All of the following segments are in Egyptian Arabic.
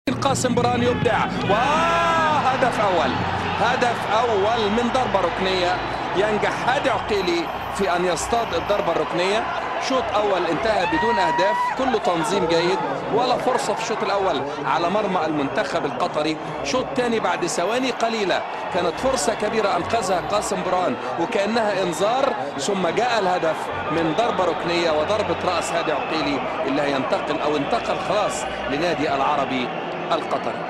قاسم برهان يبدع وهدف اول هدف اول من ضربه ركنيه ينجح هادي عقيلي في ان يصطاد الضربه الركنيه شوط اول انتهى بدون اهداف كله تنظيم جيد ولا فرصه في الشوط الاول على مرمى المنتخب القطري شوط ثاني بعد ثواني قليله كانت فرصه كبيره انقذها قاسم برهان وكانها انذار ثم جاء الهدف من ضربه ركنيه وضربه راس هادي عقيلي اللي هينتقل او انتقل خلاص لنادي العربي القطري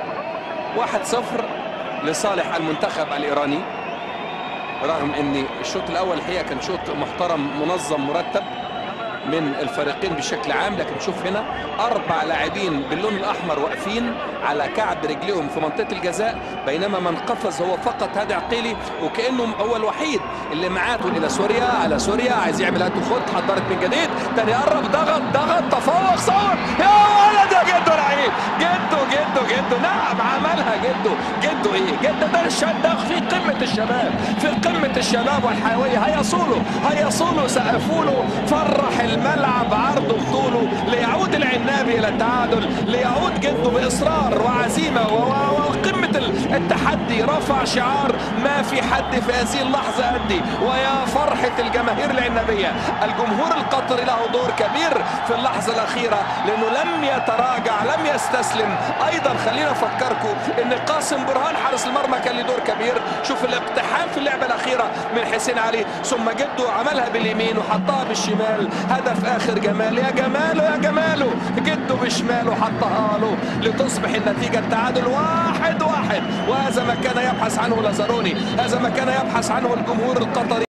1-0 لصالح المنتخب الايراني رغم ان الشوط الاول الحقيقه كان شوط محترم منظم مرتب من الفريقين بشكل عام لكن شوف هنا اربع لاعبين باللون الاحمر واقفين على كعب رجليهم في منطقه الجزاء بينما من قفز هو فقط هادي عقيلي وكانه هو الوحيد اللي معاه الى سوريا على سوريا عايز يعمل هات خط حضرت من جديد تاني قرب ضغط ضغط تفوق صور يا ولد يا جدو لعيب جدو جدو جدو نعم عملها جدو جدو ايه جدو ده الشاب في قمه الشباب في قمه الشباب والحيويه هيصولوا هيصولوا سقفوا له فرح الملعب عرضه بطوله ليعود العنابي الى التعادل ليعود جده باصرار وعزيمه وقمه التحدي رفع شعار ما في حد في هذه اللحظه قدي ويا فرحه الجماهير العنابيه الجمهور القطري له دور كبير في اللحظه الاخيره لانه لم يتراجع لم يستسلم ايضا خلينا افكركم ان قاسم برهان حارس المرمى كان له دور كبير شوف الاقتحام في اللعبه الاخيره من حسين علي ثم جده عملها باليمين وحطها بالشمال هدف اخر جمال يا جماله يا جماله جده بشماله حطها له لتصبح النتيجه التعادل واحد واحد وهذا ما كان يبحث عنه لازاروني هذا ما كان يبحث عنه الجمهور القطري